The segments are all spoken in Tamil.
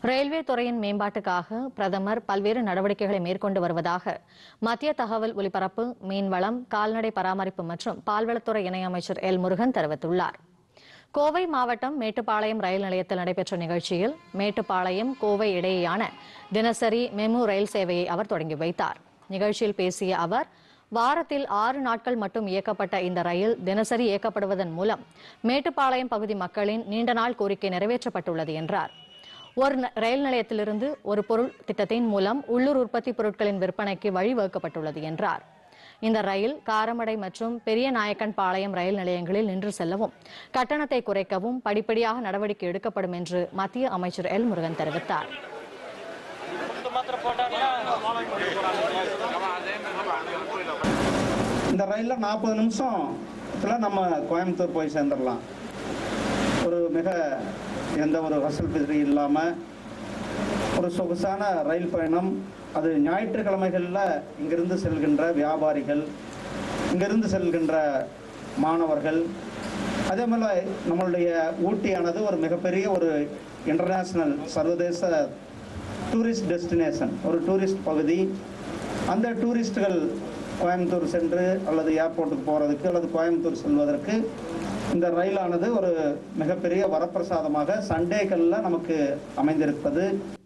ரயில்வே துறையின் மேம்பாட்டுக்காக பிரதமர் பல்வேறு நடவடிக்கைகளை மேற்கொண்டு வருவதாக மத்திய தகவல் ஒலிபரப்பு மீன்வளம் கால்நடை பராமரிப்பு மற்றும் பால்வளத்துறை இணையமைச்சர் எல் முருகன் தெரிவித்துள்ளார் கோவை மாவட்டம் மேட்டுப்பாளையம் ரயில் நிலையத்தில் நடைபெற்ற நிகழ்ச்சியில் மேட்டுப்பாளையம் கோவை இடையேயான தினசரி மெமு ரயில் சேவையை அவர் தொடங்கி வைத்தார் நிகழ்ச்சியில் பேசிய அவர் வாரத்தில் ஆறு நாட்கள் மட்டும் இயக்கப்பட்ட இந்த ரயில் தினசரி இயக்கப்படுவதன் மூலம் மேட்டுப்பாளையம் பகுதி மக்களின் நீண்ட நாள் கோரிக்கை நிறைவேற்றப்பட்டுள்ளது என்றார் ஒரு ந- ரயில் நிலையத்திலிருந்து ஒரு பொருள் திட்டத்தின் மூலம் உள்ளூர் உற்பத்தி பொருட்களின் விற்பனைக்கு வழிவகுக்கப்பட்டுள்ளது என்றார் இந்த ரயில் காரமடை மற்றும் பெரிய நாயக்கன் பாளையம் ரயில் நிலையங்களில் நின்று செல்லவும் கட்டணத்தை குறைக்கவும் படிப்படியாக நடவடிக்கை எடுக்கப்படும் என்று மத்திய அமைச்சர் எல் முருகன் தெரிவித்தார் இந்த ரயிலில் நாற்பது நிமிஷத்துல நம்ம கோயம்புத்தூர் போய் சேர்ந்துடலாம் ஒரு மிக எந்த ஒரு வசல் பிதிரி இல்லாமல் ஒரு சொகுசான ரயில் பயணம் அது ஞாயிற்றுக்கிழமைகளில் இங்கிருந்து செல்கின்ற வியாபாரிகள் இங்கிருந்து செல்கின்ற மாணவர்கள் அதே மாதிரி நம்மளுடைய ஊட்டியானது ஒரு மிகப்பெரிய ஒரு இன்டர்நேஷ்னல் சர்வதேச டூரிஸ்ட் டெஸ்டினேஷன் ஒரு டூரிஸ்ட் பகுதி அந்த டூரிஸ்டுகள் கோயம்புத்தூர் சென்று அல்லது ஏர்போர்ட்டுக்கு போகிறதுக்கு அல்லது கோயம்புத்தூர் செல்வதற்கு இந்த ரயிலானது ஒரு மிகப்பெரிய வரப்பிரசாதமாக சண்டேக்களில் நமக்கு அமைந்திருப்பது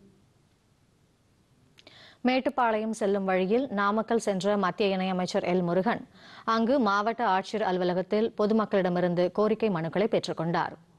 மேட்டுப்பாளையம் செல்லும் வழியில் நாமக்கல் சென்ற மத்திய இணையமைச்சர் எல் முருகன் அங்கு மாவட்ட ஆட்சியர் அலுவலகத்தில் பொதுமக்களிடமிருந்து கோரிக்கை மனுக்களை பெற்றுக்கொண்டார்